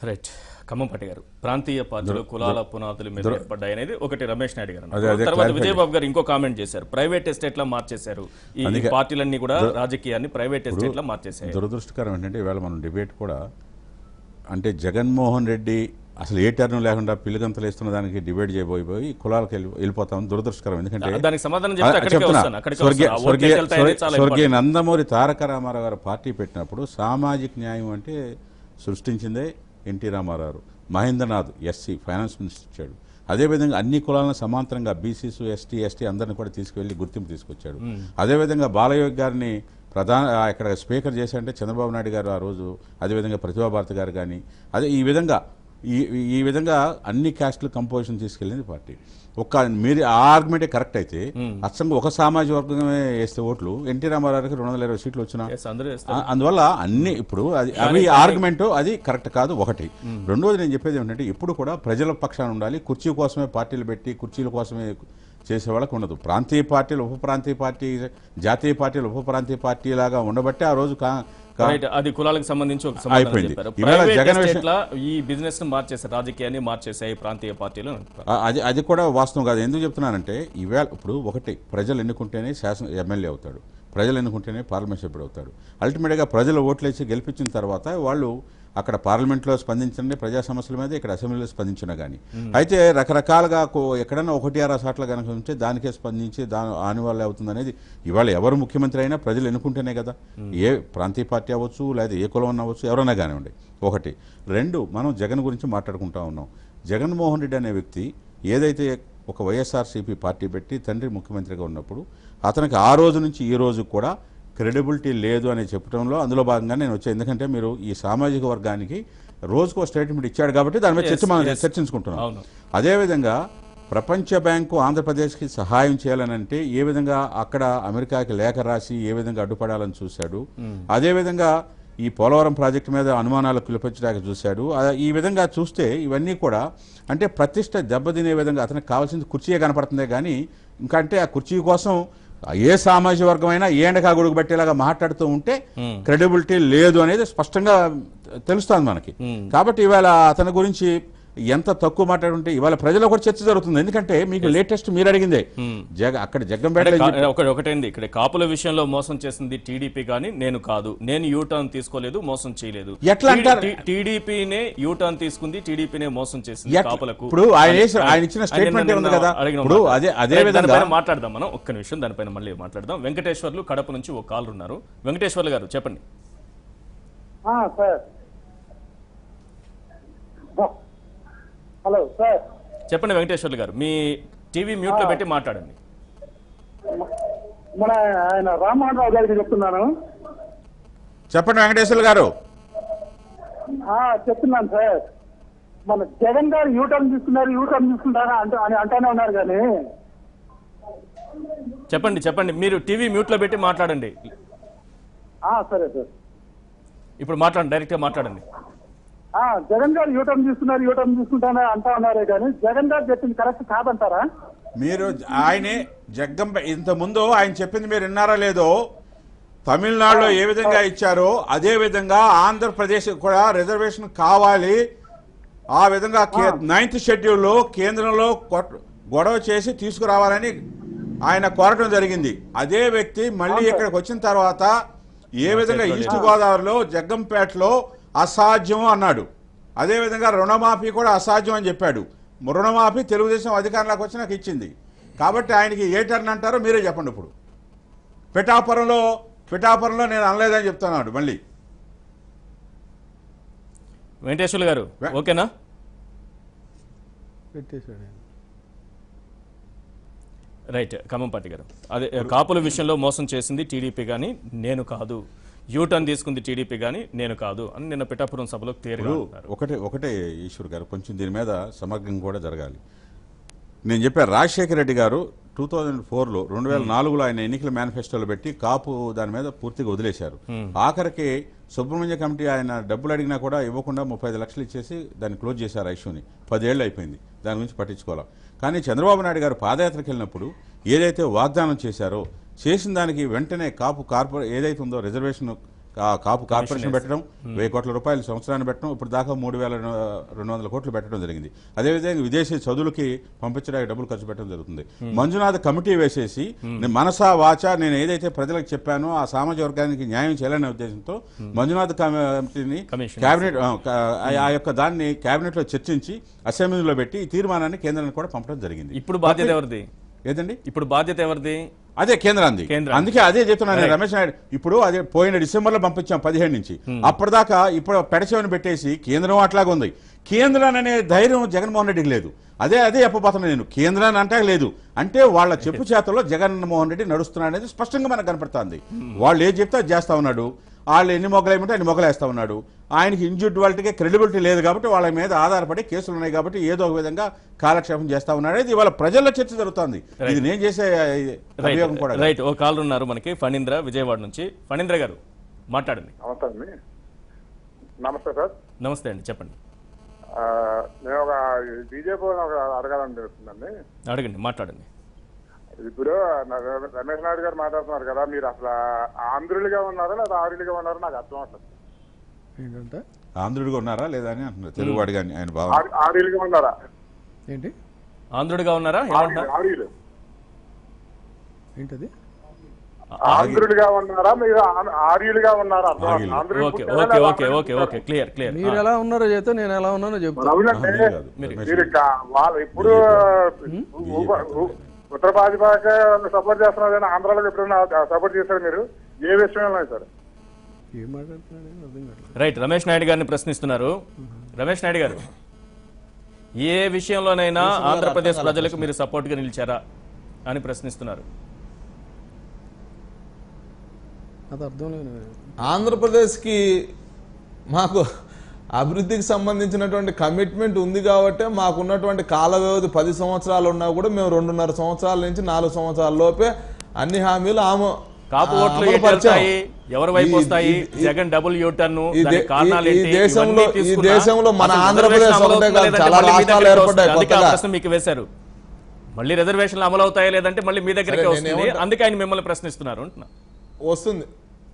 Right ఖమ్మంపట్టి గారు ప్రాంతీయ పార్టీలు కులాల పునాదుల మీద ఏర్పడ్డాయి అనేది ఒకటి రమేష్ నాయుడు గారు అన్నారు. అదే, అదే తర్వాత clarify విజయబాబు గారు ఇంకో కామెంట్ చేశారు ప్రైవేట్ ఎస్టేట్ లా మార్చేశారు ఈ ఈ పార్టీలన్నీ కూడా రాజకీయాన్ని ప్రైవేట్ ఎస్టేట్ లా మార్చేశాయి దురదృష్టకరం ఏంటంటే ఇవాళ మనం డిబేట్ కూడా అంటే జగన్మోహన్ రెడ్డి అసలు ఏ టర్న్ లేకుండా పిల్లిగంతలు వేస్తున్న దానికి డిబేట్ చేయబోయిపోయి కులాలకు వెళ్ళి వెళ్ళిపోతాం దురదృష్టకరం ఎందుకంటే దానికి సమాధానం చెప్తే అక్కడికే చెప్తున్నా. వస్తాను అక్కడికే స్వర్గీయ వస్తాను. ఆ స్వర్గీయ ఓట్లకి వెళ్తాయి అనేది చాలా స్వర్గీయ important. నందమూరి తారక రామారావు గారు పార్టీ పెట్టినప్పుడు సామాజిక న్యాయం అంటే సృష్టించిందే NT Ramarao Mahendranath SC finance minister ఇచ్చాడు అదేవిధంగా అన్ని కులాలను సమాంతరంగా బీసీస్ ఎస్టీ ఎస్టీ అందరిని కూడా తీసుకువెళ్ళి గుర్తింపు తీసుకొచ్చాడు అదేవిధంగా బాలయోగి గారిని ప్రధాన ఆ ఇక్కడ స్పీకర్ చేశారంటే చంద్రబాబు నాయుడు గారు ఆ రోజు అదేవిధంగా ప్రతిభా భారతి గారు కానీ అదే ఈ విధంగా ఈ ఈ విధంగా అన్ని క్యాస్టుల కంపోజిషన్ తీసుకెళ్ళింది పార్టీ ఒక్క మీరు ఆ ఆర్గ్యుమెంటే కరెక్ట్ అయితే అచ్చంగా ఒక సామాజిక వర్గమే వేస్తే ఓట్లు ఎన్టీ రామారావుకి రెండు వందల ఇరవై సీట్లు వచ్చినా Yes, అందరూ వేస్తారు. ఆ- అందువల్ల అన్ని ఇప్పుడు అది అవి ఆర్గ్యుమెంట్ అది కరెక్ట్ కాదు ఒకటి రెండోది నేను చెప్పేది ఏంటంటే ఇప్పుడు కూడా ప్రజల పక్షాన ఉండాలి కుర్చీ కోసమే పార్టీలు పెట్టి కుర్చీల కోసమే చేసే వాళ్ళకి ఉండదు ప్రాంతీయ పార్టీలు ఉప ప్రాంతీయ పార్టీ జాతీయ పార్టీలు ఉప ప్రాంతీయ పార్టీ లాగా ఉండబట్టే ఆ రోజు కా కా- రైట్ అది కులాలకు సంబంధించి ఒక సమాధానం అయిపోయింది. చెప్పారు ఇవాళ ప్రైవేట్ జగన్ విషయం- ఎస్టేట్ లా ఈ బిజినెస్ ను మార్చేసారు రాజకీయాన్ని మార్చేసాయి ప్రాంతీయ పార్టీలు అని అంటున్నారు. ఆ- అది అది కూడా వాస్తవం కాదు ఎందుకు చెప్తున్నానంటే ఈవేళ ఇప్పుడు ఒకటి ప్రజలు ఎన్నుకుంటేనే శాసన ఎమ్మెల్యే అవుతాడు ప్రజలు ఎన్నుకుంటేనే పార్లమెంట్ సభ్యుడు అవుతాడు అల్టిమేట్గా ప్రజలు ఓట్లేసి గెలిపించిన తర్వాత వాళ్ళు అక్కడ పార్లమెంట్లో స్పందించండి ప్రజా సమస్యల మీద ఇక్కడ అసెంబ్లీలో స్పందించినా కానీ అయితే రకరకాలుగా కో- ఎక్కడైనా ఒకటి ఆరు సార్లు కనుక ఉంటే దానికే స్పందించి దాని ఆనివాళ్ళు అవుతుంది అనేది ఇవాళ ఎవరు ముఖ్యమంత్రి అయినా ప్రజలు ఎన్నుకుంటేనే కదా ఏ ప్రాంతీయ పార్టీ అవ్వచ్చు లేదా ఏ కులం అన్న అవ్వచ్చు ఎవరైనా కానివ్వండి ఒకటి రెండు మనం జగన్ గురించి మాట్లాడుకుంటా ఉన్నాం జగన్మోహన్ రెడ్డి అనే వ్యక్తి ఏదైతే ఒక వైఎస్ఆర్సీపీ పార్టీ పెట్టి తండ్రి ముఖ్యమంత్రిగా ఉన్నప్పుడు అతనికి ఆ రోజు నుంచి ఈ రోజు కూడా క్రెడిబిలిటీ లేదు అని చెప్పడంలో అందులో భాగంగా నేను వచ్చాను ఎందుకంటే మీరు ఈ సామాజిక వర్గానికి రోజుకో స్టేట్మెంట్ ఇచ్చాడు కాబట్టి దాని మీద చర్చ మనం చర్చించుకుంటున్నాం అవును. అదేవిధంగా ప్రపంచ బ్యాంకు ఆంధ్రప్రదేశ్కి సహాయం చేయాలని అంటే ఏ విధంగా అక్కడ అమెరికాకి లేఖ రాసి ఏ విధంగా అడ్డుపడాలని చూశాడు అదేవిధంగా ఈ పోలవరం ప్రాజెక్టు మీద అనుమానాలు పిలిపించడానికి చూశాడు ఆ- ఈ విధంగా చూస్తే ఇవన్నీ కూడా అంటే ప్రతిష్ట దెబ్బతినే విధంగా అతనికి కావాల్సింది కుర్చీయే కనపడుతుందే కానీ ఇంకా అంటే ఆ కుర్చీ కోసం ఏ సామాజిక వర్గమైనా ఏ ఎండకా గొడుగు పెట్టేలాగా మాట్లాడుతూ ఉంటే క్రెడిబిలిటీ లేదు అనేది స్పష్టంగా తెలుస్తుంది మనకి కాబట్టి ఇవాళ అతని గురించి ఎంత తక్కువ మాట్లాడుంటే ఇవాళ ప్రజల్లో కూడా చర్చ జరుగుతుంది ఎందుకంటే మీకు లేటెస్ట్ మీరు అడిగిందే జగ అక్కడ జగ్గంపేట కా- ఒకటి ఒకటైంది ఇక్కడ కాపుల విషయంలో మోసం చేసింది టీడీపీ కానీ నేను కాదు నేను యూ టర్న్ తీసుకోలేదు మోసం చేయలేదు ఎట్లా అంటారు? టీడీపీనే యూ టర్న్ తీసుకుంది టీడీపీనే మోసం చేసింది ఎట్లా- కాపులకు ఇప్పుడు ఆయన అని- చేసిన- ఆయన ఇచ్చిన ఆయన statement నిన్న ఉంది కదా? అడిగిన ఇప్పుడు మాట. అదే- అదే రైట్, విధంగా- దానిపైన మాట్లాడదాం మనం ఒక్క నిమిషం దానిపైన మళ్ళీ మాట్లాడదాం వెంకటేశ్వర్లు కడప నుంచి ఒక కాల్ ఉన్నారు వెంకటేశ్వర్లు గారు చెప్పండి ఆ, సార్ హలో సార్ చెప్పండి వెంకటేశ్వర్లు గారు మీ టీవీ మ్యూట్ లో పెట్టి మాట్లాడండి మన ఆయన రామ్మోహన్ రావు గారికి చెప్తున్నాను చెప్పండి వెంకటేశ్వర గారు ఆ, చెప్తున్నాను సార్ మన జగన్ గారు యూటర్న్ తీసుకున్నారు యూటర్న్ తీసుకుంటారా అంట అని అంటానే ఉన్నారు కానీ చెప్పండి చెప్పండి మీరు టీవీ మ్యూట్ లో పెట్టి మాట్లాడండి ఆ, సరే సార్ ఇప్పుడు మాట్లాడండి డైరెక్ట్ గా మాట్లాడండి ఆ, జగన్ గారు యూటర్న్ తీసుకున్నారు యూటర్న్ తీసుకుంటారా అంటా ఉన్నారే కానీ జగన్ గారు చెప్పింది కరెక్ట్ కాదంటారా మీరు ఆయనే జగ్గంపే ఇంత ముందు ఆయన చెప్పింది మీరు విన్నారా లేదో తమిళనాడులో ఏ విధంగా ఇచ్చారో అదే విధంగా ఆంధ్రప్రదేశ్ కూడా రిజర్వేషన్ కావాలి ఆ విధంగా కే- నైన్త్ షెడ్యూల్లో కేంద్రంలో కొట్- గొడవ చేసి తీసుకురావాలని ఆయన కోరటం జరిగింది అదే వ్యక్తి మళ్ళీ ఇక్కడికి వచ్చిన తర్వాత ఏ విధంగా ఈస్ట్ గోదావరిలో జగ్గంపేటలో అసాధ్యం అన్నాడు అదే విధంగా రుణమాఫీ కూడా అసాధ్యం అని చెప్పాడు రుణమాఫీ తెలుగుదేశం అధికారంలోకి వచ్చి నాకు ఇచ్చింది కాబట్టి ఆయనకి ఏ టర్న్ అంటారో మీరే చెప్పండి ఇప్పుడు పిఠాపురంలో పిఠాపురంలో నేను అనలేదని చెప్తున్నాడు మళ్ళీ వెంకటేశ్వర్లు గారు వె- ఓకేనా పెట్టేశాడు ఆయన. రైట్ ఖమ్మంపాటి గారు అదే కాపుల విషయంలో మోసం చేసింది టీడీపీ కానీ నేను కాదు యూ టర్న్ తీసుకుంది టీడీపీ కానీ నేను కాదు అని నిన్న పిఠాపురం సభలో క్లియర్గా ఇప్పుడు అన్నారు ఒకటే ఒకటే ఈశ్వర్ గారు కొంచెం దీని మీద సమగ్రం కూడా జరగాలి నేను చెప్పా రాజశేఖర రెడ్డి గారు టూ థౌజండ్ ఫోర్లో రెండు వేల నాలుగులో ఆయన ఎన్నికల మేనిఫెస్టోలో పెట్టి కాపు దాని మీద పూర్తిగా వదిలేశారు ఆఖరికి సుబ్రహ్మణ్య కమిటీ ఆయన డబ్బులు అడిగినా కూడా ఇవ్వకుండా ముప్పై ఐదు లక్షలు ఇచ్చేసి దాన్ని క్లోజ్ చేశారు ఆ ఇష్యూని పదేళ్ళు అయిపోయింది దాని గురించి పట్టించుకోవాలి కానీ చంద్రబాబు నాయుడు గారు పాదయాత్రకు వెళ్ళినప్పుడు ఏదైతే వాగ్దానం చేశారో చేసిన దానికి వెంటనే కాపు కార్పొరే ఏదైతే ఉందో రిజర్వేషన్ కా- కాపు కార్పొరేషన్ పెట్టడం వెయ్యి కోట్ల రూపాయలు సంవత్సరాన్ని పెట్టడం ఇప్పుడు దాకా మూడు వేల రెండు వందల కోట్లు పెట్టడం జరిగింది అదేవిధంగా విదేశీ చదువులకి పంపించడానికి డబ్బులు ఖర్చు పెట్టడం జరుగుతుంది మంజునాథ్ కమిటీ వేసేసి నేను మనసా వాచ నేను ఏదైతే ప్రజలకు చెప్పానో ఆ సామాజిక వర్గానికి న్యాయం చేయాలనే ఉద్దేశంతో మంజునాథ్ కమిటీని కమిషన్. కేబినెట్ ఆ, క- ఆ- ఆ యొక్క దాన్ని కేబినెట్ లో చర్చించి అసెంబ్లీలో పెట్టి ఈ తీర్మానాన్ని కేంద్రానికి కూడా పంపడం జరిగింది ఇప్పుడు బాధ్యత ఎవరిది ఏదండి ఇప్పుడు బాధ్యత ఎవరిది అదే కేంద్రాంది కేంద్రానికి. అందుకే అదే చెప్తున్నాను నేను రమేష్ నాయుడు ఇప్పుడు అదే పోయిన డిసెంబర్ లో పంపించాం పదిహేడు నుంచి అప్పటిదాకా ఇప్పుడు పెడచెవిని పెట్టేసి కేంద్రం అట్లాగే ఉంది కేంద్రాన్ని అనే ధైర్యం జగన్మోహన్ రెడ్డికి లేదు అదే అదే చెప్పబోతున్నాను నేను కేంద్రాన్ని అంటే లేదు అంటే వాళ్ళ చెప్పు చేతల్లో జగన్మోహన్ రెడ్డి నడుస్తున్నాడు అనేది స్పష్టంగా మనకు కనపడుతుంది వాళ్ళు ఏది చెప్తే అది చేస్తా ఉన్నాడు వాళ్ళు ఎన్ని మొగ్గలేమంటే అన్ని మొగ్గలేస్తా ఉన్నాడు ఆయనకి ఇండివిజువాలిటీగా క్రెడిబిలిటీ లేదు కాబట్టి వాళ్ళ మీద ఆధారపడి కేసులు ఉన్నాయి కాబట్టి ఏదో ఒక విధంగా కాలక్షేపం చేస్తా ఉన్నాడు ఇది ఇవాళ ప్రజల్లో చర్చ జరుగుతుంది ఇది నేను చేసే అభియోగం కూడా కాదు. రైట్ ఓ కాల్ ఉన్నారు మనకి ఫణీంద్ర విజయవాడ నుంచి ఫణీంద్ర గారు మాట్లాడండి నమస్తే అండి నమస్తే సార్ నమస్తే అండి చెప్పండి ఆ, నేను ఒక బీజేపీ ఒక అడగాలని తెలుస్తుందండి అడగండి మాట్లాడండి ఇప్పుడు నా- రమేష్ నాయుడు గారు మాట్లాడుతున్నారు కదా మీరు అసలు ఆంధ్రులుగా ఉన్నారా లేదా ఆరులుగా ఉన్నారా నాకు అర్థం అవుతుంది ఏంటంటే ఆంధ్రుడిగా ఉన్నారా లేదా అని అంటున్నారు తెలుగువాడు కానీ ఆయన భావన ఆరులుగా ఉన్నారా ఏంటి ఆంధ్రుడిగా ఉన్నారా ఏమంటున్నారు ఆరులు ఏంటది ఆంధ్రులుగా ఉన్నారా మీరు ఆ- ఆర్యులుగా ఉన్నారా అర్థం ఆర్యులు. ఆంధ్రులు ఓకే పుట్టారా ఓకే లేదా ఓకే ఆర్యులు ఓకే పుట్టారా? ఓకే క్లియర్ క్లియర్ మీరు ఎలా ఉన్నారో చెప్తే నేను ఎలా ఉన్నానో మరి చెప్తాను అవునండి మీరు కాదు, మీరు- రమేష్ మీరు కా- వాళ్ళు ఇప్పుడు ఉ- ఉ- ఉత్తర భాజపాకి సపోర్ట్ చేస్తున్నారు కానీ ఆంధ్రాలో ఎప్పుడైనా సపోర్ట్ చేశారు మీరు ఏ విషయంలో సార్ ఏం మాట్లాడుతున్నాడు అర్థం కావట్లేదు రైట్ రమేష్ నాయుడు గారిని ప్రశ్నిస్తున్నారు రమేష్ నాయుడు గారు ఏ విషయంలోనైనా ఆంధ్రప్రదేశ్ ప్రజలకు మీరు సపోర్ట్ గా నిలిచారా అని ప్రశ్నిస్తున్నారు అది అర్థం లేదు ఆంధ్రప్రదేశ్కి మాకు అభివృద్ధికి సంబంధించినటువంటి కమిట్మెంట్ ఉంది కాబట్టి మాకున్నటువంటి కాల వ్యవధి పది సంవత్సరాలు ఉన్నా కూడా మేము రెండున్నర సంవత్సరాల నుంచి నాలుగు సంవత్సరాల లోపే అన్ని హామీలు ఆమె కాపు ఆ, ఓట్లు అమలు ఎటు పరిచాం. వెళ్తాయి ఎవరి వైపు ఈ- వస్తాయి ఈ- ఈ- జగన్ డబుల్ యూటర్న్ ఈ దానికి దే- కారణాలు ఈ- ఈ ఏంటి దేశంలో- ఇవన్నీ ఈ తీసుకున్నా దేశంలో మన అసలు ఆంధ్రప్రదేశ్ రిజర్వేషన్ అమలు ఒకటే అవుతుందా కాదు, లేదంటే చాలా మళ్ళీ మీ రాష్ట్రాలు దగ్గరికి ఏర్పడ్డాయి వస్తుంది. అందుకే ఆ కొత్తగా. ప్రశ్న మీకు వేశారు మళ్ళీ రిజర్వేషన్లు అమలు అవుతాయా లేదంటే మళ్ళీ మీ దగ్గరికి సరే, వస్తుంది నేనేమంటా- అందుకే ఆయన మిమ్మల్ని ప్రశ్నిస్తున్నారు అంటున్నా వస్తుంది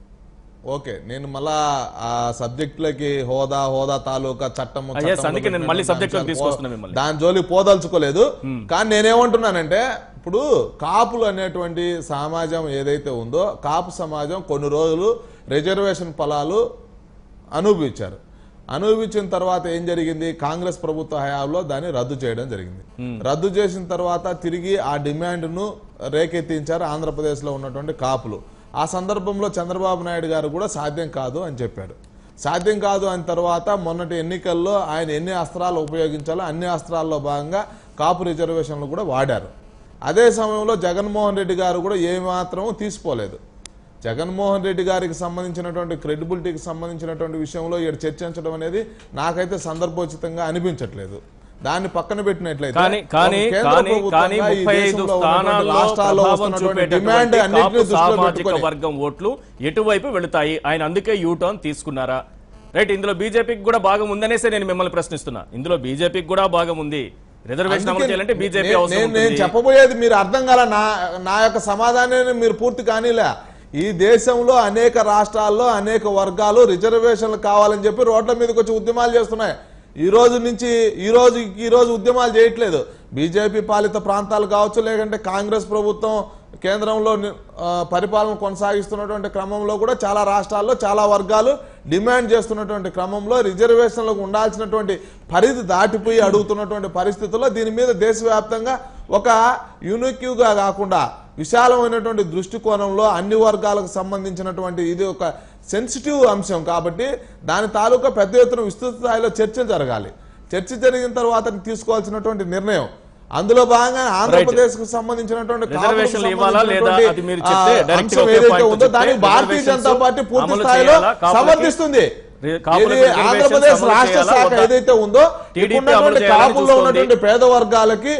ఓకే నేను మళ్ళా ఆ సబ్జెక్టులకి హోదా హోదా తాలూకా చట్టము Ah, yes, చట్టంలో అందుకే నేను మళ్ళీ పెట్టినటువంటి subject లోకి అంశాలు తీసుకొస్తున్నా పో- మిమ్మల్ని. దాని జోలికి పోదలుచుకోలేదు కానీ నేనేమంటున్నానంటే ఇప్పుడు కాపులు అనేటువంటి సమాజం ఏదైతే ఉందో కాపు సమాజం కొన్ని రోజులు రిజర్వేషన్ ఫలాలు అనుభవించారు అనుభవించిన తర్వాత ఏం జరిగింది కాంగ్రెస్ ప్రభుత్వ హయాంలో దాన్ని రద్దు చేయడం జరిగింది రద్దు చేసిన తర్వాత తిరిగి ఆ డిమాండ్ను రేకెత్తించారు ఆంధ్రప్రదేశ్లో ఉన్నటువంటి కాపులు ఆ సందర్భంలో చంద్రబాబు నాయుడు గారు కూడా సాధ్యం కాదు అని చెప్పారు సాధ్యం కాదు అని తర్వాత మొన్నటి ఎన్నికల్లో ఆయన ఎన్ని అస్త్రాలు ఉపయోగించాలో అన్ని అస్త్రాల్లో భాగంగా కాపు రిజర్వేషన్లు కూడా వాడారు అదే సమయంలో జగన్మోహన్ రెడ్డి గారు కూడా ఏమాత్రం తీసుకోలేదు జగన్మోహన్ రెడ్డి గారికి సంబంధించినటువంటి క్రెడిబిలిటీకి సంబంధించినటువంటి విషయంలో ఇక్కడ చర్చించడం అనేది నాకైతే సందర్భోచితంగా అనిపించట్లేదు దాన్ని పక్కన పెట్టినట్లయితే కానీ కానీ ఒక కేంద్ర కానీ ప్రభుత్వంగా కానీ ఈ ముప్పై ఐదు దేశంలో ఉన్నటువంటి స్థానాల్లో రాష్ట్రాల్లో ప్రభావం వస్తున్నటువంటి డిమాండ్ చూపేటటువంటి అన్నింటినీ కాపు దృష్టిలో సామాజిక పెట్టుకొని వర్గం ఓట్లు ఎటువైపు వెళుతాయి ఆయన అందుకే యూ టర్న్ తీసుకున్నారా రైట్ ఇందులో బీజేపీకి కూడా భాగం ఉందనేసే నేను మిమ్మల్ని ప్రశ్నిస్తున్నా ఇందులో బీజేపీకి కూడా భాగం ఉంది రిజర్వేషన్ అమలు అందుకే చేయాలంటే బీజేపీ నే- అవసరం నేను నేను ఉంటుంది. చెప్పబోయేది మీరు అర్థం కాల నా నా యొక్క సమాధానాన్ని మీరు పూర్తి కానీలే ఈ దేశంలో అనేక రాష్ట్రాల్లో అనేక వర్గాలు రిజర్వేషన్లు కావాలని చెప్పి రోడ్ల మీదకి వచ్చి ఉద్యమాలు చేస్తున్నాయి ఈ రోజు నుంచి ఈ రోజు ఈ రోజు ఉద్యమాలు చేయట్లేదు బీజేపీ పాలిత ప్రాంతాలు కావచ్చు లేకంటే కాంగ్రెస్ ప్రభుత్వం కేంద్రంలో ని- ఆ, పరిపాలన కొనసాగిస్తున్నటువంటి క్రమంలో కూడా చాలా రాష్ట్రాల్లో చాలా వర్గాలు డిమాండ్ చేస్తున్నటువంటి క్రమంలో రిజర్వేషన్లకు ఉండాల్సినటువంటి పరిధి దాటిపోయి అడుగుతున్నటువంటి పరిస్థితుల్లో దీని మీద దేశవ్యాప్తంగా ఒక యూనిక్యూగా కాకుండా విశాలమైనటువంటి దృష్టికోణంలో అన్ని వర్గాలకు సంబంధించినటువంటి ఇది ఒక సెన్సిటివ్ అంశం కాబట్టి దాని తాలూకా పెద్ద ఎత్తున విస్తృత స్థాయిలో చర్చ జరగాలి చర్చ జరిగిన తర్వాత తీసుకోవాల్సినటువంటి నిర్ణయం అందులో భాగంగా ఆంధ్రప్రదేశ్ కు సంబంధించినటువంటి కాపులకు రిజర్వేషన్లు ఇవ్వాలా లేదా సంబంధించినటువంటి, అది మీరు చెప్తే ఆ, direct అంశం ఒకే ఏదైతే point ఉందో చెప్తే దాన్ని భారతీయ reservations జనతా పార్టీ పూర్తి అమలు స్థాయిలో చేయాలా? కాపులకి సమర్థిస్తుంది రి- కాపులకు ఇది reservations ఆంధ్రప్రదేశ్ అమలు రాష్ట్ర చేయాలా శాఖ వద్దా? ఏదైతే ఉందో TDP ఇప్పుడున్నటువంటి అమలు చేయాలని కాపుల్లో చూస్తోంది. ఉన్నటువంటి పేద వర్గాలకి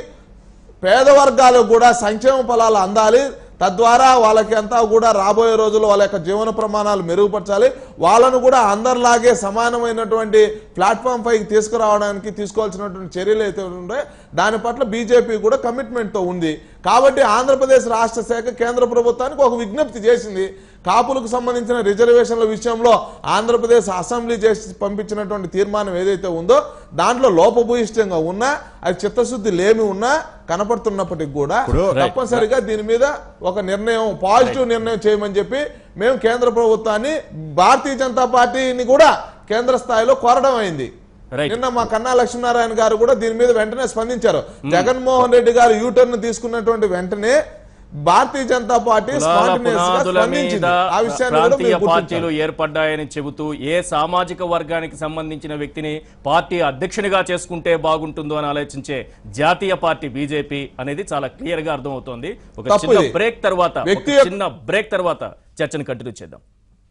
పేద వర్గాలకు కూడా సంక్షేమ ఫలాలు అందాలి తద్వారా వాళ్ళకి అంతా కూడా రాబోయే రోజుల్లో వాళ్ళ యొక్క జీవన ప్రమాణాలు మెరుగుపరచాలి వాళ్ళను కూడా అందరిలాగే సమానమైనటువంటి ప్లాట్ఫామ్ పైకి తీసుకురావడానికి తీసుకోవాల్సినటువంటి చర్యలు అయితే ఉన్నాయో దాని పట్ల బీజేపీ కూడా కమిట్మెంట్తో ఉంది కాబట్టి ఆంధ్రప్రదేశ్ రాష్ట్ర శాఖ కేంద్ర ప్రభుత్వానికి ఒక విజ్ఞప్తి చేసింది కాపులకు సంబంధించిన రిజర్వేషన్ల విషయంలో ఆంధ్రప్రదేశ్ అసెంబ్లీ చేసి పంపించినటువంటి తీర్మానం ఏదైతే ఉందో దాంట్లో లోపభూయిష్టంగా ఉన్నా అది చిత్తశుద్ధి లేమి ఉన్నా కనపడుతున్నప్పటికి కూడా తప్పనిసరిగా దీని మీద ఒక నిర్ణయం పాజిటివ్ నిర్ణయం చేయమని చెప్పి మేము కేంద్ర ప్రభుత్వాన్ని భారతీయ జనతా పార్టీని కూడా కేంద్ర స్థాయిలో కోరడం అయింది Right. నిన్న మా కన్నా లక్ష్మీనారాయణ గారు కూడా దీని మీద వెంటనే స్పందించారు జగన్మోహన్ రెడ్డి గారు యూటర్న్ తీసుకున్నటువంటి వెంటనే భారతీయ జనతా పార్టీ కులాల spontaneous గా పునాదుల స్పందించింది. మీద ఆ విషయాన్ని కూడా ప్రాంతీయ మీరు పార్టీలు గుర్తించాలి. ఏర్పడ్డాయని చెబుతూ ఏ సామాజిక వర్గానికి సంబంధించిన వ్యక్తిని పార్టీ అధ్యక్షునిగా చేసుకుంటే బాగుంటుందో అని ఆలోచించే జాతీయ పార్టీ బీజేపీ అనేది చాలా క్లియర్ గా అర్థమవుతోంది ఒక తప్పు చిన్న ఇది. బ్రేక్ తర్వాత ఒక వ్యక్తి యొక్క- చిన్న బ్రేక్ తర్వాత చర్చను కంటిన్యూ చేద్దాం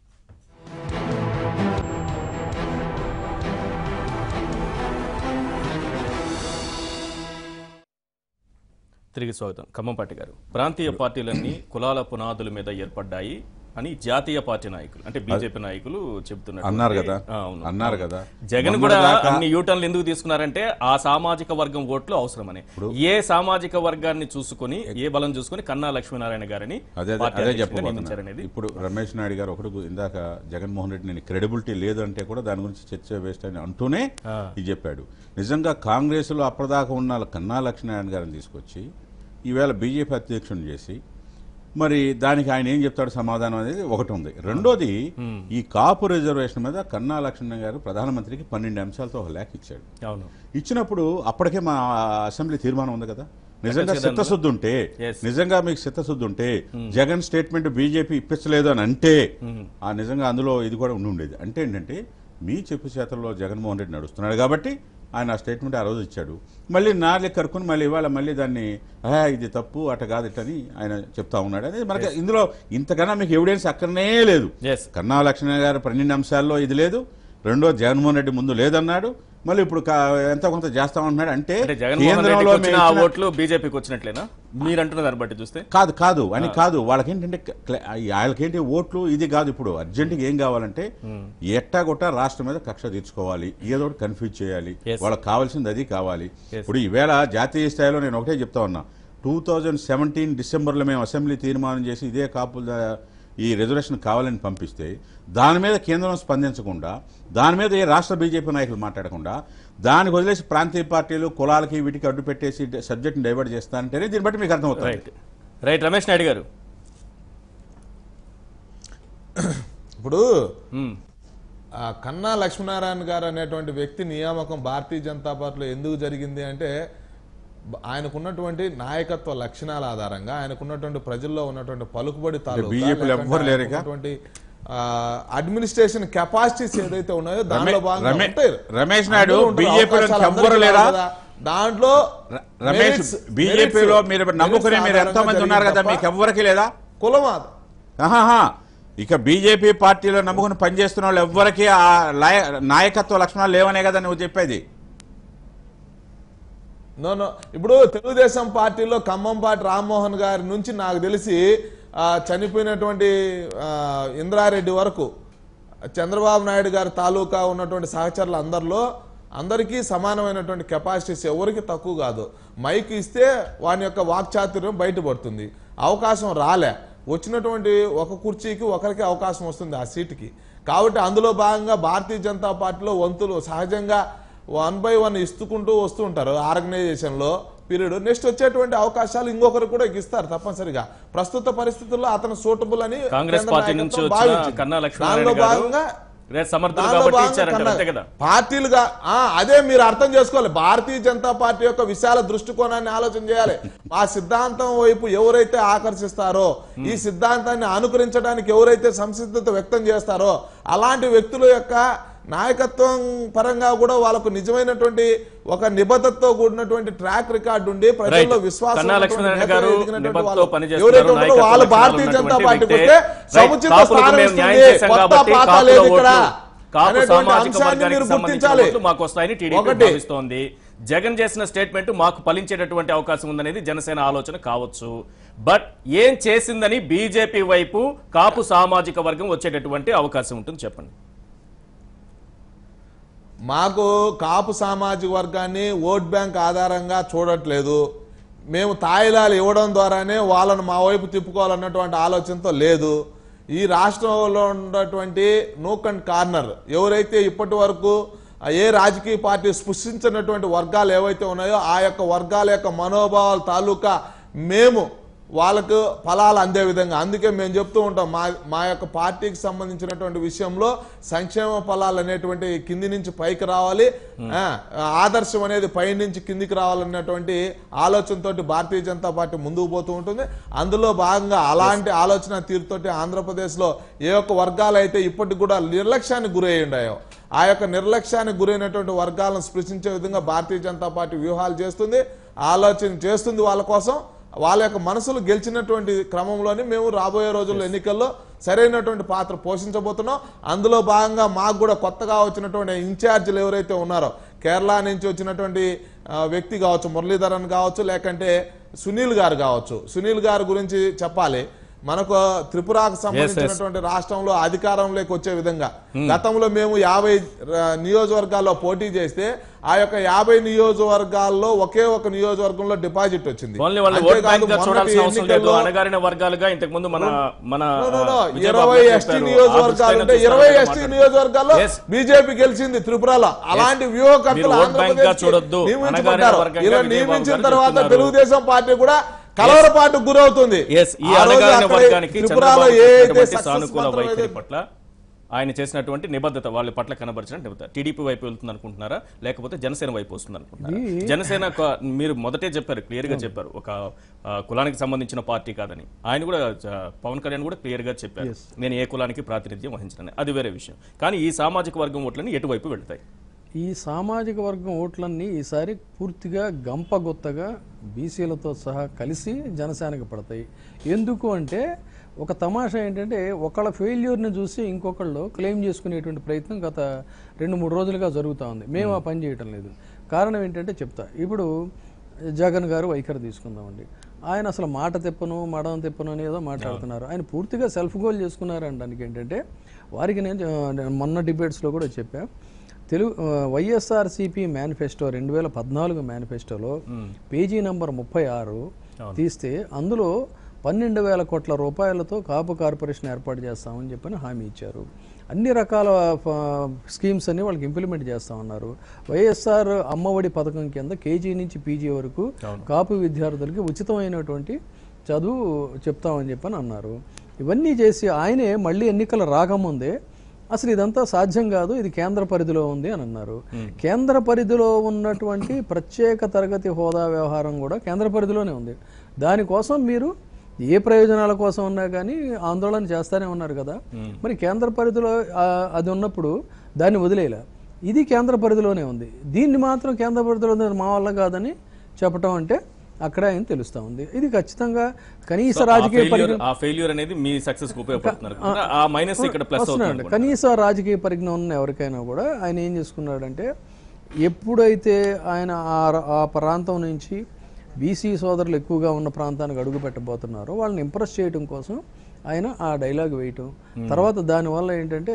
తిరిగి స్వాగతం ఖమ్మంపాటి గారు ప్రాంతీయ పార్టీలన్నీ కులాల పునాదుల మీద ఏర్పడ్డాయి అని జాతీయ పార్టీ నాయకులు అంటే బీజేపీ నాయకులు చెబుతున్నారు అన్నారు కదా ఆ, అవును. అన్నారు కదా జగన్ మొన్నటి కూడా దాకా- అన్ని యూటర్న్లు ఎందుకు తీసుకున్నారంటే ఆ సామాజిక వర్గం ఓట్లు అవసరమని ఏ సామాజిక వర్గాన్ని చూసుకొని ఏ బలం చూసుకొని కన్నా లక్ష్మీనారాయణ గారిని అదే పార్టీ అదే అధ్యక్షుడిగా చెప్పబోతున్నా నియమించారనేది ఇప్పుడు రమేష్ నాయుడు గారు ఒకటి ఇందాక జగన్మోహన్ రెడ్డి నేను క్రెడిబిలిటీ లేదు అంటే కూడా దాని గురించి చర్చ వేస్ట్ అని అంటూనే ఇది చెప్పాడు నిజంగా కాంగ్రెస్ లో అప్పటిదాకా ఉన్న కన్నా లక్ష్మీనారాయణ గారిని తీసుకొచ్చి ఈవేళ బీజేపీ అధ్యక్షుని చేసి మరి దానికి ఆయన ఏం చెప్తాడు సమాధానం అనేది ఒకటి ఉంది రెండోది ఈ కాపు రిజర్వేషన్ మీద కన్నా లక్ష్మణ్ గారు ప్రధానమంత్రికి పన్నెండు అంశాలతో ఒక లేఖ ఇచ్చాడు అవును ఇచ్చినప్పుడు అప్పటికే మా అసెంబ్లీ తీర్మానం ఉంది కదా నిజంగా కదా చిత్తశుద్ధి ఉంటే Yes. నిజంగా మీకు చిత్తశుద్ధి ఉంటే జగన్ స్టేట్మెంట్ బీజేపీ ఇప్పించలేదు అని అంటే ఆ నిజంగా అందులో ఇది కూడా ఉండి ఉండేది అంటే ఏంటంటే మీ చెప్పు చేతల్లో జగన్మోహన్ రెడ్డి నడుస్తున్నాడు కాబట్టి ఆయన ఆ స్టేట్మెంట్ ఆ రోజు ఇచ్చాడు మళ్ళీ నాలుగు కరుకుని మళ్ళీ ఇవాళ మళ్ళీ దాన్ని "ఆ, ఇది తప్పు అట కాదు ఇటని ఆయన చెప్తా ఉన్నాడు అనేది మనకి ఇందులో ఇంతకన్నా మీకు ఎవిడెన్స్ అక్కడనే లేదు Yes. కన్నా లక్ష్మణ గారు పన్నెండు అంశాల్లో ఇది లేదు రెండో జగన్మోహన్ రెడ్డి ముందు లేదన్నాడు మళ్ళీ ఇప్పుడు కా- ఎంత కొంత చేస్తామంటున్నాడు అంటే అంటే జగన్మోహన్ రెడ్డికి కేంద్రంలో వచ్చిన మేము ఆ ఇచ్చిన- ఓట్లు బీజేపీకి వచ్చినట్లేనా మీరు అంటున్న దాన్ని బట్టి చూస్తే కాదు కాదు అని కాదు వాళ్ళకేంటంటే క్ల- వాళ్ళకేంటి ఓట్లు ఇది కాదు ఇప్పుడు అర్జెంటుగా ఏం కావాలంటే ఎట్టాగొట్ట రాష్ట్రం మీద కక్ష తీర్చుకోవాలి ఏదో ఒకటి కన్ఫ్యూజ్ చేయాలి Yes. వాళ్ళకి కావాల్సింది అది కావాలి Yes. ఇప్పుడు ఈవేళ జాతీయ స్థాయిలో నేను ఒకటే చెప్తా ఉన్నా టూ థౌజండ్ సెవెంటీన్ డిసెంబర్లో మేము అసెంబ్లీ తీర్మానం చేసి ఇదే కాపుల ఈ రిజర్వేషన్ కావాలని పంపిస్తే దాని మీద కేంద్రం స్పందించకుండా దాని మీద ఏ రాష్ట్ర బీజేపీ నాయకులు మాట్లాడకుండా దానికి వదిలేసి ప్రాంతీయ పార్టీలు కులాలకి వీటికి అడ్డు పెట్టేసి సబ్జెక్ట్ని డైవర్ట్ చేస్తానంటేనే దీన్ని బట్టి మీకు అర్థమవుతుంది రైట్ రైట్ రమేష్ నాయుడు గారు ఇప్పుడు మ్మ్. ఆ కన్నా లక్ష్మీనారాయణ గారు అనేటువంటి వ్యక్తి నియామకం భారతీయ జనతా పార్టీలో ఎందుకు జరిగింది అంటే బ- ఆయనకున్నటువంటి నాయకత్వ లక్షణాల ఆధారంగా ఆయనకున్నటువంటి ప్రజల్లో ఉన్నటువంటి పలుకుబడి తాలూకా BJP లో లేకుంటే ఎవ్వరు లేరు ఇక? ఆయనకున్నటువంటి, ఆ, అడ్మినిస్ట్రేషన్ కెపాసిటీస్ ఏదైతే ఉన్నాయో దాంట్లో రమే- భాగంగా రమే- ఉంటాయి. రమేష్ నాయుడు అందరూ ఉంటారు. BJP లో అవకాశాలు ఎవ్వరు అందరికీ లేరా? రావు కదా. దాంట్లో ర- రమేష్ merits- బీజేపీలో merits- మీరు merits నమ్ముకునే మీరు ఎంతో మంది ఆధారంగా ఉన్నారు కదా జరిగింది మీకు తప్ప ఎవ్వరికి లేదా కులమాద ఆహాహా ఇక బీజేపీ పార్టీలో నమ్ముకుని పనిచేస్తున్న వాళ్ళు ఎవ్వరికి ఆ లాయ- నాయకత్వ లక్షణాలు లేవనే కదా నువ్వు చెప్పేది నో నో ఇప్పుడు తెలుగుదేశం పార్టీలో ఖమ్మంపాటి రామ్మోహన్ గారి నుంచి నాకు తెలిసి ఆ, చనిపోయినటువంటి ఆ, ఇంద్రారెడ్డి వరకు చంద్రబాబు నాయుడు గారి తాలూకా ఉన్నటువంటి సహచరులు అందరిలో అందరికీ సమానమైనటువంటి కెపాసిటీస్ ఎవరికి తక్కువ కాదు మైక్ ఇస్తే వాని యొక్క వాక్చాతుర్యం బయటపడుతుంది అవకాశం రాలే వచ్చినటువంటి ఒక కుర్చీకి ఒకరికి అవకాశం వస్తుంది ఆ సీటుకి కాబట్టి అందులో భాగంగా భారతీయ జనతా పార్టీలో వంతులు సహజంగా వన్ బై వన్ ఇస్తుకుంటూ వస్తూ ఉంటారు ఆర్గనైజేషన్లో పీరియడ్ నెక్స్ట్ వచ్చేటువంటి అవకాశాలు ఇంకొకరు కూడా ఇస్తారు తప్పనిసరిగా ప్రస్తుత పరిస్థితుల్లో అతను సూటబుల్ అని కాంగ్రెస్ కేంద్ర పార్టీ నాయకత్వం నుంచి వచ్చిన భావించింది. కన్నా లక్ష్మీనారాయణ దానిలో గారు భాగంగా రేపు సమర్థులు దానిలో కాబట్టి భాగంగా ఇచ్చారంటారు కన్నా- అంతే కదా పార్టీలుగా ఆ, అదే మీరు అర్థం చేసుకోవాలి భారతీయ జనతా పార్టీ యొక్క విశాల దృష్టికోణాన్ని ఆలోచన చేయాలి ఆ సిద్ధాంతం వైపు ఎవరైతే ఆకర్షిస్తారో ఈ సిద్ధాంతాన్ని అనుకరించడానికి ఎవరైతే సంసిద్ధత వ్యక్తం చేస్తారో అలాంటి వ్యక్తుల యొక్క నాయకత్వం పరంగా కూడా వాళ్ళకు నిజమైనటువంటి ఒక నిబద్ధతతో కూడినటువంటి ట్రాక్ రికార్డు ఉండి ప్రజల్లో Right. విశ్వాసం కన్నా ఉన్నటువంటి లక్ష్మీనారాయణ నేతలు గారు ఎదిగినటువంటి నిబద్ధతతో వాళ్ళు పనిచేస్తున్నారు, ఎవరైతే ఉంటారో నాయకత్వ వాళ్ళు లక్షణాలు భారతీయ జనతా ఉన్నటువంటి పార్టీకి వ్యక్తే. వస్తే Right. సముచిత కాపులకు స్థానం మేము న్యాయం ఇస్తుంది. చేశాం కొత్త కాబట్టి పాత కాపుల లేదు ఇక్కడ ఓట్లు, కాపు అనేటువంటి సామాజిక అంశాన్ని వర్గానికి మీరు సంబంధించిన గుర్తించాలి ఓట్లు మాకు వస్తాయని టీడీపీ ఒకటి. భావిస్తోంది జగన్ చేసిన స్టేట్మెంట్ మాకు ఫలించేటటువంటి అవకాశం ఉందనేది జనసేన ఆలోచన కావచ్చు బట్ ఏం చేసిందని బీజేపీ వైపు కాపు సామాజిక వర్గం వచ్చేటటువంటి అవకాశం ఉంటుంది చెప్పండి మాకు కాపు సామాజిక వర్గాన్ని ఓట్ బ్యాంక్ ఆధారంగా చూడట్లేదు మేము తాయిలాలు ఇవ్వడం ద్వారానే వాళ్ళను మా వైపు తిప్పుకోవాలన్నటువంటి ఆలోచనతో లేదు ఈ రాష్ట్రంలో ఉన్నటువంటి నూక్ అండ్ కార్నర్ ఎవరైతే ఇప్పటి వరకు ఏ రాజకీయ పార్టీ స్పృశించినటువంటి వర్గాలు ఏవైతే ఉన్నాయో ఆ యొక్క వర్గాల యొక్క మనోభావాల తాలూకా మేము వాళ్ళకు ఫలాలు అందే విధంగా అందుకే మేము చెప్తూ ఉంటాం మా మా యొక్క పార్టీకి సంబంధించినటువంటి విషయంలో సంక్షేమ ఫలాలు అనేటువంటి కింది నుంచి పైకి రావాలి ఆ, ఆదర్శం అనేది పై నుంచి కిందికి రావాలన్నటువంటి ఆలోచనతోటి భారతీయ జనతా పార్టీ ముందుకు పోతూ ఉంటుంది అందులో భాగంగా అలాంటి ఆలోచన తీరుతోటి ఆంధ్రప్రదేశ్లో ఏ ఒక్క వర్గాలు అయితే ఇప్పటికి కూడా నిర్లక్ష్యానికి గురై ఉన్నాయో ఆ యొక్క నిర్లక్ష్యానికి గురైనటువంటి వర్గాలను స్పృశించే విధంగా భారతీయ జనతా పార్టీ వ్యూహాలు చేస్తుంది ఆలోచన చేస్తుంది వాళ్ళ కోసం వాళ్ళ యొక్క మనసులు గెలిచినటువంటి క్రమంలోని మేము రాబోయే రోజుల్లో ఎన్నికల్లో సరైనటువంటి పాత్ర పోషించబోతున్నాం అందులో భాగంగా మాకు కూడా కొత్తగా వచ్చినటువంటి ఇన్ఛార్జీలు ఎవరైతే ఉన్నారో కేరళ నుంచి వచ్చినటువంటి ఆ, వ్యక్తి కావచ్చు మురళీధరన్ కావచ్చు లేకంటే సునీల్ గారు కావచ్చు సునీల్ గారి గురించి చెప్పాలి మనకు త్రిపురకు సంబంధించినటువంటి రాష్ట్రంలో అధికారంలోకి వచ్చే విధంగా గతంలో మేము యాభై ఆ, నియోజకవర్గాల్లో పోటీ చేస్తే ఆ యొక్క యాభై నియోజకవర్గాల్లో ఒకే ఒక నియోజకవర్గంలో డిపాజిట్ వచ్చింది ఓన్లీ వాళ్ళు ఓట్ అంతేకాదు బ్యాంక్ గా మొన్నటి చూడాల్సిన అవసరం లేదు ఎన్నికల్లో- అణగారిన వర్గాలుగా ఇంతకు ముందు మన మన No, no, no. ఆ, విజయబాబు ఇరవై గారు ఎస్టీ చెప్పారు. నియోజకవర్గాలు ఆ ఉంటే దృష్టిలో ఇరవై చూస్తారని ఎస్టీ మాట్లాడారు. నియోజకవర్గాల్లో Yes. బీజేపీ గెలిచింది త్రిపురలో అలాంటి వ్యూహకర్తలు మీరు ఓట్ బ్యాంక్ గా ఆంధ్రప్రదేశ్కి చూడొద్దు. నియమించబడ్డారు అనగారిన వర్గంగా ఇలా విజయబాబు నియమించిన గారు తర్వాత చెప్తున్నారు. తెలుగుదేశం పార్టీ కూడా కలవరపాటు గురవుతుంది ఎస్ ఈ ఆ రోజు అణగారిన అక్కడ వర్గానికి త్రిపురలో చంద్రబాబు ఏ అయితే చేసినటువంటి success సానుకూల మాత్రం వైఖరి అయితే- పట్ల ఆయన చేసినటువంటి నిబద్ధత వాళ్ళ పట్ల కనబరిచిన నిబద్ధత టీడీపీ వైపు వెళ్తుంది అనుకుంటున్నారా లేకపోతే జనసేన వైపు వస్తుంది అనుకుంటున్నారా జనసేన ఒక- మీరు మొదటే చెప్పారు క్లియర్ గా చెప్పారు ఒక ఆ, కులానికి సంబంధించిన పార్టీ కాదని ఆయన కూడా ఆ, పవన్ కళ్యాణ్ కూడా క్లియర్ గా చెప్పారు నేను ఏ కులానికి ప్రాతినిధ్యం వహించనని అది వేరే విషయం కానీ ఈ సామాజిక వర్గం ఓట్లని ఎటువైపు వెళ్తాయి ఈ సామాజిక వర్గం ఓట్లన్నీ ఈసారి పూర్తిగా గంపగొత్తగా బీసీలతో సహా కలిసి జనసేనకి పడతాయి ఎందుకు అంటే ఒక తమాషా ఏంటంటే ఒకళ్ళ ఫెయిల్యూర్ని చూసి ఇంకొకళ్ళు క్లెయిమ్ చేసుకునేటువంటి ప్రయత్నం గత రెండు మూడు రోజులుగా జరుగుతూ ఉంది మేము ఆ పని చేయటం లేదు కారణం ఏంటంటే చెప్తా ఇప్పుడు జగన్ గారు వైఖరి తీసుకుందామండి ఆయన అసలు మాట తిప్పను మడం తిప్పను అని ఏదో మాట్లాడుతున్నారు ఆయన పూర్తిగా సెల్ఫ్ గోల్ చేసుకున్నారు అనడానికి ఏంటంటే వారికి నేను ఆ, నేను మొన్న డిబేట్స్లో కూడా చెప్పా తెలుగు ఆ, వైఎస్ఆర్సీపీ మేనిఫెస్టో రెండు వేల పద్నాలుగు మేనిఫెస్టోలో పేజీ నంబర్ ముప్పై ఆరు తీస్తే అందులో పన్నెండు వేల కోట్ల రూపాయలతో కాపు కార్పొరేషన్ ఏర్పాటు చేస్తామని చెప్పని హామీ ఇచ్చారు అన్ని రకాల ఫ- స్కీమ్స్ అన్ని వాళ్ళకి ఇంప్లిమెంట్ చేస్తామన్నారు వైఎస్ఆర్ అమ్మఒడి పథకం కింద కేజీ నుంచి పీజీ వరకు కాపు విద్యార్థులకి ఉచితమైనటువంటి చదువు చెప్తామని చెప్పని అన్నారు ఇవన్నీ చేసి ఆయనే మళ్ళీ ఎన్నికలు రాకముందే అసలు ఇదంతా సాధ్యం కాదు ఇది కేంద్ర పరిధిలో ఉంది అని అన్నారు కేంద్ర పరిధిలో ఉన్నటువంటి ప్రత్యేక తరగతి హోదా వ్యవహారం కూడా కేంద్ర పరిధిలోనే ఉంది దానికోసం మీరు ఏ ప్రయోజనాల కోసం ఉన్నా కానీ ఆందోళన చేస్తానే ఉన్నారు కదా మరి కేంద్ర పరిధిలో ఆ, అది ఉన్నప్పుడు దాన్ని వదిలేలా ఇది కేంద్ర పరిధిలోనే ఉంది దీన్ని మాత్రం కేంద్ర పరిధిలో ఉంది, మా వల్ల కాదని చెప్పటం అంటే అక్కడ ఆయన తెలుస్తా ఉంది ఇది ఖచ్చితంగా కనీస రాజకీయ పరిజ్ఞానం ఆ ఫెయిల్యూర్ అనేది మీ సక్సెస్ కు ఉపయోగపడుతున్నారు అనుకుంటున్నారా? ఆ మైనస్ ఇక్కడ ప్లస్ వస్తున్నాడు అవుతుంది కనీస రాజకీయ పరిజ్ఞానం ఉన్న ఎవరికైనా కూడా ఆయన ఏం చేసుకున్నాడంటే ఎప్పుడైతే ఆయన ఆ ర- ఆ ప్రాంతం నుంచి బీసీ సోదరులు ఎక్కువగా ఉన్న ప్రాంతానికి అడుగు పెట్టబోతున్నారో వాళ్ళని ఇంప్రెస్ చేయడం కోసం ఆయన ఆ డైలాగ్ వేయటం తర్వాత దానివల్ల ఏంటంటే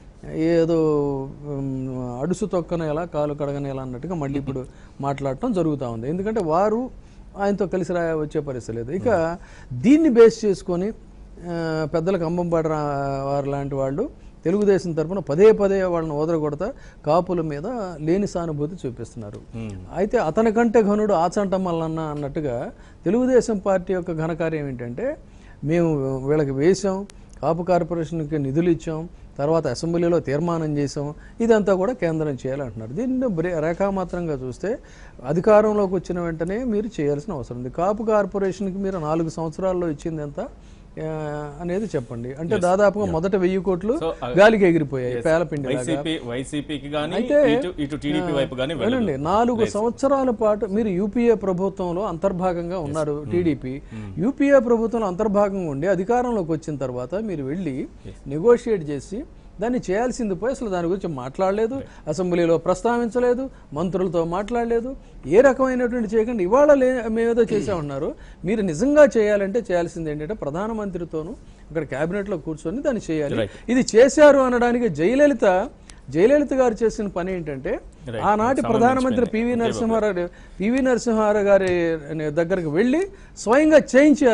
ఏదో ఉమ్, అడుసు తొక్కన ఎలా కాలు కడగన ఎలా అన్నట్టుగా మళ్ళీ ఇప్పుడు మాట్లాడటం జరుగుతూ ఉంది ఎందుకంటే వారు ఆయనతో కలిసి రా వచ్చే పరిస్థితి లేదు ఇక దీన్ని బేస్ చేసుకొని ఆ, పెద్దలకు అంబంబాడు రా- వారు లాంటి వాళ్ళు తెలుగుదేశం తరపున పదే పదే వాళ్ళని ఓదరగొడతా కాపుల మీద లేని సానుభూతి చూపిస్తున్నారు అయితే అతని కంటే ఘనుడు ఆచంటం మల్లన్న అన్నట్టుగా తెలుగుదేశం పార్టీ యొక్క ఘనకార్యం ఏంటంటే మేము వీళ్ళకి వేసాం కాపు కార్పొరేషన్కి నిధులు ఇచ్చాం తర్వాత అసెంబ్లీలో తీర్మానం చేసాం ఇదంతా కూడా కేంద్రం చేయాలంటున్నారు దీన్ని బ్రే రేఖామాత్రంగా చూస్తే అధికారంలోకి వచ్చిన వెంటనే మీరు చేయాల్సిన అవసరం ఉంది కాపు కార్పొరేషన్కి మీరు నాలుగు సంవత్సరాల్లో ఇచ్చింది ఎంత ఆ, అనేది చెప్పండి అంటే దాదాపుగా మొదట వెయ్యి కోట్లు So, uh, గాలికి ఎగిరిపోయాయి పేలపిండి వైసీపీ వైసీపీకి కానీ అయితే, ఇటు ఇటు టీడీపీ వైపు కానీ వినండి నాలుగు సంవత్సరాల పాటు మీరు యూపీఏ ప్రభుత్వంలో అంతర్భాగంగా ఉన్నారు టీడీపీ యూపీఏ ప్రభుత్వంలో అంతర్భాగంగా ఉండి అధికారంలోకి వచ్చిన తర్వాత మీరు వెళ్ళి నెగోషియేట్ చేసి దాన్ని చేయాల్సింది పోయి అసలు దాని గురించి మాట్లాడలేదు అసెంబ్లీలో ప్రస్తావించలేదు మంత్రులతో మాట్లాడలేదు ఏ రకమైనటువంటి చేయకుండా ఇవాళ లే మేమేదో చేసా ఉన్నారు మీరు నిజంగా చేయాలంటే చేయాల్సింది ఏంటంటే ప్రధానమంత్రితోనూ ఇక్కడ కేబినెట్లో కూర్చొని దాన్ని చేయాలి ఇది చేశారు అనడానికి జయలలిత జయలలిత గారు చేసిన పని ఏంటంటే ఆనాటి ప్రధానమంత్రి పివి నరసింహారావు పివి నరసింహారావు గారి దగ్గరకు వెళ్ళి స్వయంగా చేయించారు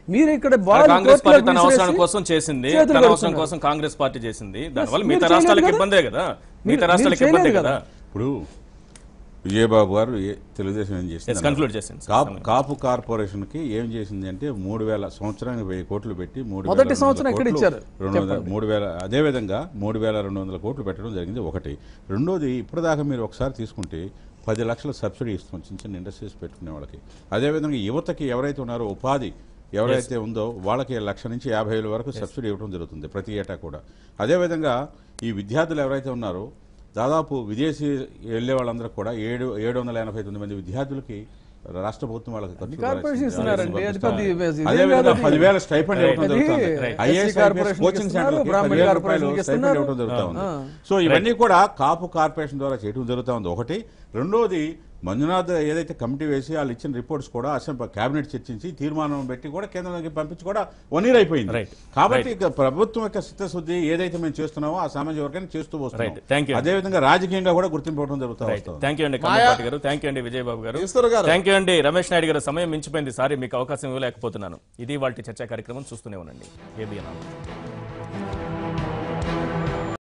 మీరు ఇక్కడ బాల్ కాంగ్రెస్ కోర్టులోకి పార్టీ తన అవసరాల విసిరేసి కోసం చేసింది చేతులు తన అవసరం కడుక్కున్నారు. కోసం కాంగ్రెస్ పార్టీ చేసింది దానివల్ల మీరు మిగతా చేయలేదు రాష్ట్రాలకు కదా? ఇబ్బందే కదా మిగతా మీరు రాష్ట్రాలకు చేయలేదు ఇబ్బందే కదా? కదా ఇప్పుడు విజయబాబు గారు ఏ- తెలుగుదేశం ఏం Yes, చేసింది conclude చేసేయండి. కాపు కాపు కార్పొరేషన్ కి ఏం చేసింది అంటే మూడు వేల సంవత్సరానికి వెయ్యి కోట్లు పెట్టి మూడు వేల మొదటి రెండు సంవత్సరం వందల ఎక్కడ కోట్లు, ఇచ్చారు? రెండు వందల మూడు వేల అదే విధంగా మూడు వేల రెండు వందల కోట్లు పెట్టడం జరిగింది ఒకటి రెండోది ఇప్పటిదాకా మీరు ఒకసారి తీసుకుంటే పది లక్షల సబ్సిడీ ఇస్తాం చిన్న చిన్న ఇండస్ట్రీస్ పెట్టుకునే వాళ్ళకి అదేవిధంగా యువతకి ఎవరైతే ఉన్నారో ఉపాధి ఎవరైతే ఉందో వాళ్ళకి లక్ష నుంచి యాభై వేల వరకు సబ్సిడీ ఇవ్వడం జరుగుతుంది ప్రతి ఏటా కూడా అదేవిధంగా ఈ విద్యార్థులు ఎవరైతే ఉన్నారో దాదాపు విదేశీ వెళ్ళే వాళ్ళందరూ కూడా ఏడు ఏడు వందల ఎనభై తొమ్మిది మంది విద్యార్థులకి రాష్ట్ర ప్రభుత్వం వాళ్ళకి ఖర్చు కార్పొరేషన్ ఇస్తున్నారండి. అది పెద్ద ఇదేం అదేవిధంగా కాదు అది. పదివేల స్టైఫండ్ ఇవ్వడం అది జరుగుతుంది right. ఐఏఎస్ SC కార్పొరేషన్కి కోచింగ్ ఇస్తున్నారు, సెంటర్ బ్రాహ్మణ పదివేల రూపాయలు కార్పొరేషన్కి స్టైఫండ్ ఇస్తున్నారు. ఇవ్వడం జరుగుతా ఉంది ఆ. సో ఇవన్నీ కూడా కాపు కార్పొరేషన్ ద్వారా చేయడం జరుగుతా ఉంది ఒకటి రెండోది మంజునాథ్ ఏదైతే కమిటీ వేసి వాళ్ళు ఇచ్చిన రిపోర్ట్స్ కూడా అసెంబ్లీ కేబినెట్ చర్చించి తీర్మానం పెట్టి కూడా కేంద్రానికి పంపించి కూడా వన్ ఇయర్ అయిపోయింది Right. కాబట్టి ఇక ప్రభుత్వం యొక్క చిత్తశుద్ధి ఏదైతే మేము చేస్తున్నామో ఆ సామాజిక వర్గాన్ని చేస్తూ Right. Thank వస్తున్నాం you. అదేవిధంగా రాజకీయంగా కూడా గుర్తింపు ఇవ్వడం జరుగుతూ వస్తుంది థ్యాంక్ యూ అండి కమ్మపాటి గారు థ్యాంక్ యూ అండి విజయబాబు గారు ఈశ్వర్ గారు. థ్యాంక్ యూ అండి రమేష్ నాయుడు గారు సమయం మించిపోయింది సారీ మీకు అవకాశం ఇవ్వలేకపోతున్నాను ఇది వాళ్ళ చర్చా కార్యక్రమం చూస్తూనే ఉండండి ఏబిఎన్